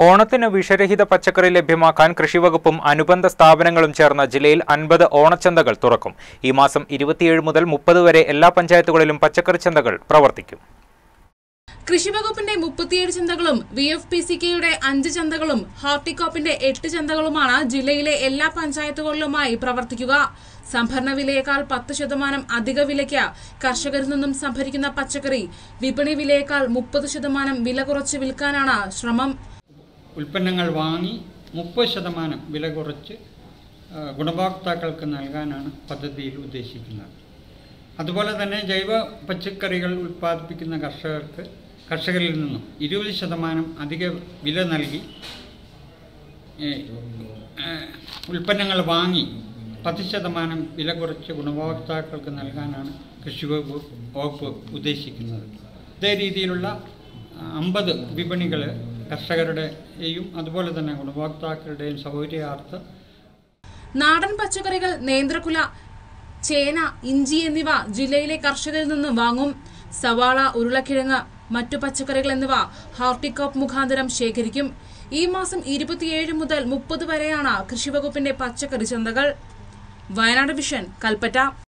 ഓണത്തിന് വിഷരഹിത പച്ചക്കറി ലഭ്യമാക്കാൻ കൃഷിവകുപ്പും അനുബന്ധ സ്ഥാപനങ്ങളും ചേർന്ന് ജില്ലയിൽ അൻപത് ഓണച്ചന്തകൾ തുറക്കും ഈ മാസം ഇരുപത്തിയേഴ് മുതൽ മുപ്പത് വരെ എല്ലാ പഞ്ചായത്തുകളിലും പച്ചക്കറി ചന്തകൾ പ്രവർത്തിക്കും കൃഷിവകുപ്പിന്റെ മുപ്പത്തിയേഴ് ചന്തകളും വി എഫ് പി സി കെയുടെ അഞ്ച് ചന്തകളും ഹോർട്ടികോപ്പിന്റെ എട്ട് ചന്തകളുമാണ് ജില്ലയിലെ എല്ലാ പഞ്ചായത്തുകളിലുമായി പ്രവർത്തിക്കുക സംഭരണ വിലയേക്കാൾ പത്ത് ശതമാനം അധിക വിലയ്ക്ക് കർഷകരിൽ നിന്നും സംഭരിക്കുന്ന പച്ചക്കറി വിപണി വിലയേക്കാൾ മുപ്പത് ശതമാനം വില കുറച്ച് വിൽക്കാനാണ് ശ്രമം ഉൽപ്പന്നങ്ങൾ വാങ്ങി മുപ്പത് ശതമാനം വില കുറച്ച് ആ, ഗുണഭോക്താക്കൾക്ക് നൽകാനാണ് പദ്ധതിയിൽ ഉദ്ദേശിക്കുന്നത് അതുപോലെ തന്നെ ജൈവ പച്ചക്കറികൾ ഉൽപ്പാദിപ്പിക്കുന്ന കർഷകർക്ക് കർഷകരിൽ നിന്നും ഇരുപത് ശതമാനം അധിക വില നൽകി ഏ, ഏ, ഉൽപ്പന്നങ്ങൾ വാങ്ങി പത്ത് ശതമാനം വില കുറച്ച് ഗുണഭോക്താക്കൾക്ക് നൽകാനാണ് കൃഷി വകുപ്പ് വകുപ്പ് ഉദ്ദേശിക്കുന്നത് ഇതേ രീതിയിലുള്ള അമ്പത് വിപണികൾ കർഷകരുടെയും അതുപോലെ തന്നെ ഗുണഭോക്താക്കളുടെയും സൗകര്യാർത്ഥം നാടൻ പച്ചക്കറികൾ നേന്ത്രക്കുല ചേന ഇഞ്ചി എന്നിവ ജില്ലയിലെ കർഷകരിൽ നിന്നും വാങ്ങും സവാള ഉരുളക്കിഴങ്ങ് മറ്റു പച്ചക്കറികൾ എന്നിവ ഹോർട്ടികോപ്പ് മുഖാന്തരം ശേഖരിക്കും ഈ മാസം ഇരുപത്തിയേഴ് മുതൽ മുപ്പത് വരെയാണ് കൃഷിവകുപ്പിന്റെ പച്ചക്കറി ചന്തകൾ വയനാട് വിഷൻ കൽപ്പറ്റ